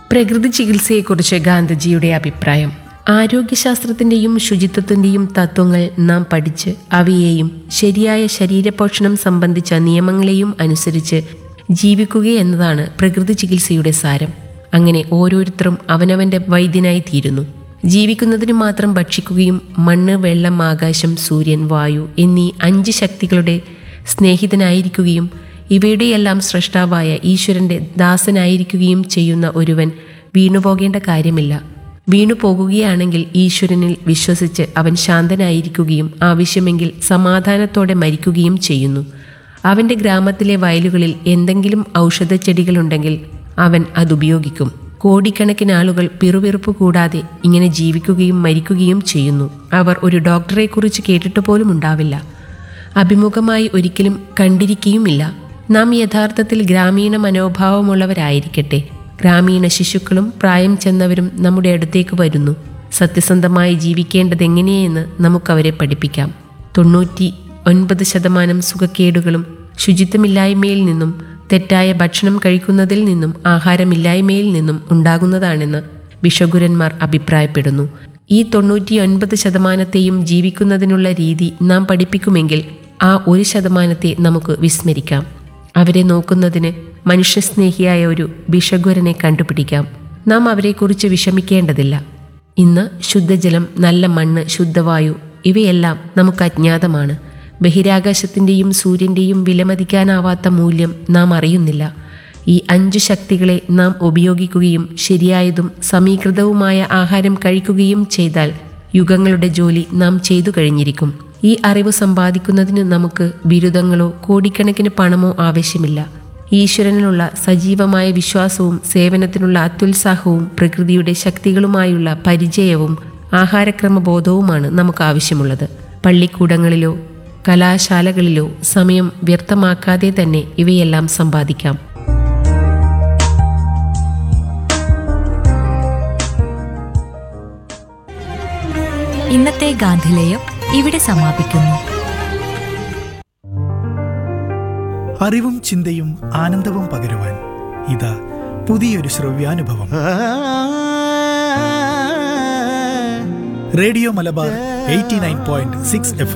പ്രകൃതി ചികിത്സയെക്കുറിച്ച് ഗാന്ധിജിയുടെ അഭിപ്രായം ആരോഗ്യശാസ്ത്രത്തിന്റെയും ശുചിത്വത്തിന്റെയും തത്വങ്ങൾ നാം പഠിച്ച് അവയെയും ശരിയായ ശരീരപോഷണം സംബന്ധിച്ച നിയമങ്ങളെയും അനുസരിച്ച് ജീവിക്കുക എന്നതാണ് പ്രകൃതി ചികിത്സയുടെ സാരം അങ്ങനെ ഓരോരുത്തരും അവനവന്റെ വൈദ്യനായി തീരുന്നു ജീവിക്കുന്നതിന് മാത്രം ഭക്ഷിക്കുകയും മണ്ണ് വെള്ളം ആകാശം സൂര്യൻ വായു എന്നീ അഞ്ച് ശക്തികളുടെ സ്നേഹിതനായിരിക്കുകയും ഇവയുടെയെല്ലാം സൃഷ്ടാവായ ഈശ്വരന്റെ ദാസനായിരിക്കുകയും ചെയ്യുന്ന ഒരുവൻ വീണുപോകേണ്ട കാര്യമില്ല വീണു പോകുകയാണെങ്കിൽ ഈശ്വരനിൽ വിശ്വസിച്ച് അവൻ ശാന്തനായിരിക്കുകയും ആവശ്യമെങ്കിൽ സമാധാനത്തോടെ മരിക്കുകയും ചെയ്യുന്നു അവന്റെ ഗ്രാമത്തിലെ വയലുകളിൽ എന്തെങ്കിലും ഔഷധച്ചെടികളുണ്ടെങ്കിൽ അവൻ അതുപയോഗിക്കും കോടിക്കണക്കിന് ആളുകൾ പിറുപിറുപ്പ് കൂടാതെ ഇങ്ങനെ ജീവിക്കുകയും മരിക്കുകയും ചെയ്യുന്നു അവർ ഒരു ഡോക്ടറെക്കുറിച്ച് കേട്ടിട്ട് പോലും ഉണ്ടാവില്ല അഭിമുഖമായി ഒരിക്കലും കണ്ടിരിക്കുകയുമില്ല നാം യഥാർത്ഥത്തിൽ ഗ്രാമീണ മനോഭാവമുള്ളവരായിരിക്കട്ടെ ഗ്രാമീണ ശിശുക്കളും പ്രായം ചെന്നവരും നമ്മുടെ അടുത്തേക്ക് വരുന്നു സത്യസന്ധമായി ജീവിക്കേണ്ടതെങ്ങനെയെന്ന് നമുക്കവരെ പഠിപ്പിക്കാം തൊണ്ണൂറ്റി ഒൻപത് ശതമാനം സുഖക്കേടുകളും ശുചിത്വമില്ലായ്മയിൽ നിന്നും തെറ്റായ ഭക്ഷണം കഴിക്കുന്നതിൽ നിന്നും ആഹാരമില്ലായ്മയിൽ നിന്നും ഉണ്ടാകുന്നതാണെന്ന് വിഷഗുരന്മാർ അഭിപ്രായപ്പെടുന്നു ഈ തൊണ്ണൂറ്റി ഒൻപത് ശതമാനത്തെയും ജീവിക്കുന്നതിനുള്ള രീതി നാം പഠിപ്പിക്കുമെങ്കിൽ ആ ഒരു ശതമാനത്തെ നമുക്ക് വിസ്മരിക്കാം അവരെ നോക്കുന്നതിന് മനുഷ്യസ്നേഹിയായ ഒരു ബിഷഗുരനെ കണ്ടുപിടിക്കാം നാം അവരെക്കുറിച്ച് വിഷമിക്കേണ്ടതില്ല ഇന്ന് ശുദ്ധജലം നല്ല മണ്ണ് ശുദ്ധവായു ഇവയെല്ലാം നമുക്ക് അജ്ഞാതമാണ് ബഹിരാകാശത്തിൻ്റെയും സൂര്യൻ്റെയും വിലമതിക്കാനാവാത്ത മൂല്യം നാം അറിയുന്നില്ല ഈ അഞ്ചു ശക്തികളെ നാം ഉപയോഗിക്കുകയും ശരിയായതും സമീകൃതവുമായ ആഹാരം കഴിക്കുകയും ചെയ്താൽ യുഗങ്ങളുടെ ജോലി നാം ചെയ്തു കഴിഞ്ഞിരിക്കും ഈ അറിവ് സമ്പാദിക്കുന്നതിന് നമുക്ക് ബിരുദങ്ങളോ കോടിക്കണക്കിന് പണമോ ആവശ്യമില്ല ഈശ്വരനിലുള്ള സജീവമായ വിശ്വാസവും സേവനത്തിനുള്ള അത്യുത്സാഹവും പ്രകൃതിയുടെ ശക്തികളുമായുള്ള പരിചയവും ആഹാരക്രമബോധവുമാണ് നമുക്ക് ആവശ്യമുള്ളത് പള്ളിക്കൂടങ്ങളിലോ കലാശാലകളിലോ സമയം വ്യർത്ഥമാക്കാതെ തന്നെ ഇവയെല്ലാം സമ്പാദിക്കാം ഇന്നത്തെ ഗാന്ധിലേയം ഇവിടെ സമാപിക്കുന്നു അറിവും ചിന്തയും ആനന്ദവും പകരുവാൻ ഇതാ പുതിയൊരു ശ്രവ്യാനുഭവം radio Malabar eighty nine point six F